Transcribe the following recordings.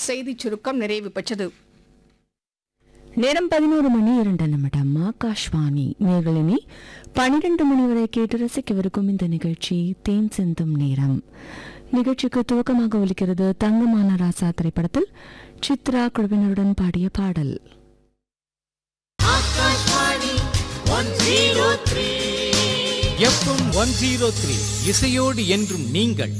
செய்திச் சுருக்கம் நிறைவு பெற்றது நேரம் பதினோரு மணி இரண்டு நிமிடம் ஆகாஷ்வாணி நேர்களினி பனிரெண்டு மணி வரை கேட்டு ரசிக்கவிருக்கும் இந்த நிகழ்ச்சி தேன் சிந்தும் நேரம் நிகழ்ச்சிக்கு துவக்கமாக ஒலிக்கிறது தங்கமான ராசா திரைப்படத்தில் சித்ரா குழுவினருடன் பாடிய பாடல் எஃப்எம் ஒன் ஜீரோ த்ரீ இசையோடு என்றும் நீங்கள்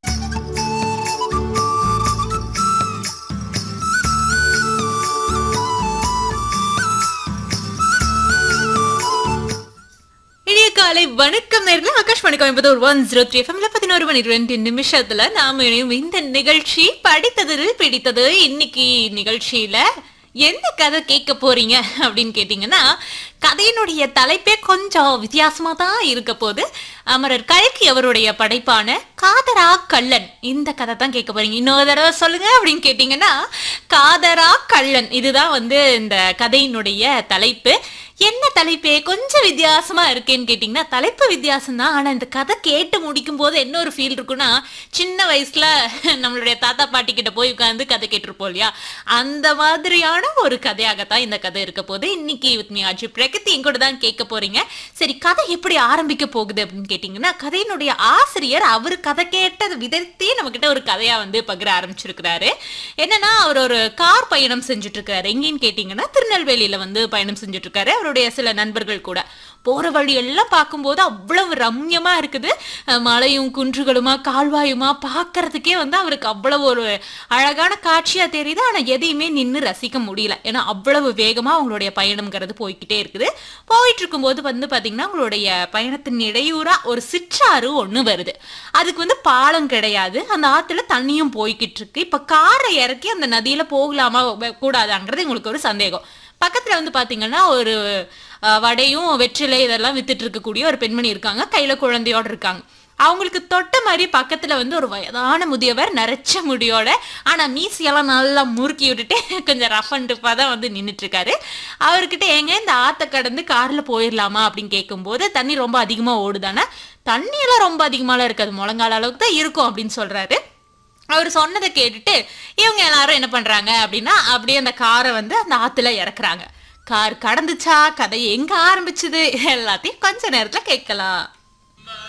இனிய காலை வணக்கம் நேரில் Akashvani Coimbatore one zero three எஃப்எம்ல பதினோரு மணி ரெண்டு நிமிஷத்துல நாம இணையும் இந்த நிகழ்ச்சி படித்ததில் பிடித்தது இன்னைக்கு நிகழ்ச்சியில எந்த கதை கேட்க போறீங்க அப்படின்னு கேட்டீங்கன்னா கதையினுடைய தலைப்பே கொஞ்சம் வித்தியாசமா தான் இருக்க போது அமரர் கல்கி அவருடைய படைப்பான காதரா கள்ளன் இந்த கதை தான் கேட்க போறீங்க இன்னொரு தடவை சொல்லுங்க அப்படின்னு கேட்டீங்கன்னா காதரா கள்ளன் இதுதான் வந்து இந்த கதையினுடைய தலைப்பு என்ன தலைப்பே கொஞ்சம் வித்தியாசமா இருக்கேன்னு கேட்டிங்கன்னா தலைப்பு வித்தியாசம் தான் ஆனால் இந்த கதை கேட்டு முடிக்கும் போது என்ன ஒரு ஃபீல் இருக்குன்னா சின்ன வயசுல நம்மளுடைய தாத்தா பாட்டி கிட்ட போய் உட்காந்து கதை கேட்டிருப்போம் இல்லையா அந்த மாதிரியான ஒரு கதையாகத்தான் இந்த கதை இருக்க போது இன்னைக்கு வித் மீ அஜி பிரகதி கூட தான் கேட்க போறீங்க சரி கதை எப்படி ஆரம்பிக்க போகுது அப்படின்னு கேட்டிங்கன்னா கதையினுடைய ஆசிரியர் அவர் கதை கேட்ட விதத்தையே நம்மக்கிட்ட ஒரு கதையா வந்து பகிர ஆரம்பிச்சிருக்கிறாரு என்னன்னா அவர் ஒரு கார் பயணம் செஞ்சுட்டு இருக்காரு எங்கேன்னு கேட்டிங்கன்னா திருநெல்வேலியில வந்து பயணம் செஞ்சுட்டு இருக்காரு அவருடைய சில நண்பர்கள் கூட போற வழி எல்லாம் பார்க்கும்போது அவ்வளவு ரம்யமா இருக்குது அஹ் மலையும் குன்றுகளுமா கால்வாயுமா பார்க்கறதுக்கே வந்து அவருக்கு அவ்வளவு ஒரு அழகான காட்சியா தெரியுது ஆனா எதையுமே நின்று ரசிக்க முடியல ஏன்னா அவ்வளவு வேகமா அவங்களுடைய பயணம்ங்கிறது போய்க்கிட்டே இருக்குது போயிட்டு இருக்கும்போது வந்து பாத்தீங்கன்னா அவங்களுடைய பயணத்தின் இடையூறா ஒரு சிற்றாறு ஒண்ணு வருது அதுக்கு வந்து பாலம் கிடையாது அந்த ஆத்துல தண்ணியும் போய்கிட்டு இருக்கு இப்ப காரை இறக்கி அந்த நதியில போகலாமா கூடாதாங்கிறது உங்களுக்கு ஒரு சந்தேகம் பக்கத்துல வந்து பாத்தீங்கன்னா ஒரு அஹ், வடையும் வெற்றிலை இதெல்லாம் வித்துட்டு இருக்கக்கூடிய ஒரு பெண்மணி இருக்காங்க கையில குழந்தையோட இருக்காங்க அவங்களுக்கு தொட்ட மாதிரி பக்கத்துல வந்து ஒரு வயதான முதியவர் நரைச்ச முடியோட ஆனா மீசியெல்லாம் நல்லா முறுக்கி விட்டுட்டு கொஞ்சம் ரஃப் அண்ட் டஃப்பாக தான் வந்து நின்றுட்டு இருக்காரு அவர்கிட்ட ஏங்க இந்த ஆத்த கடந்து கார்ல போயிடலாமா அப்படின்னு கேட்கும்போது தண்ணி ரொம்ப அதிகமா ஓடுதானே தண்ணியெல்லாம் ரொம்ப அதிகமாலாம் இருக்காது முழங்கால அளவுக்கு தான் இருக்கும் அப்படின்னு சொல்றாரு அவர் சொன்னதை கேட்டுட்டு இவங்க எல்லாரும் என்ன பண்றாங்க அப்படின்னா அப்படியே அந்த காரை வந்து அந்த ஆத்துல இறக்குறாங்க கார் கடந்துச்சா கதை எங்க ஆரம்பிச்சது எல்லாத்தையும் கொஞ்ச நேரத்துல கேட்கலாம்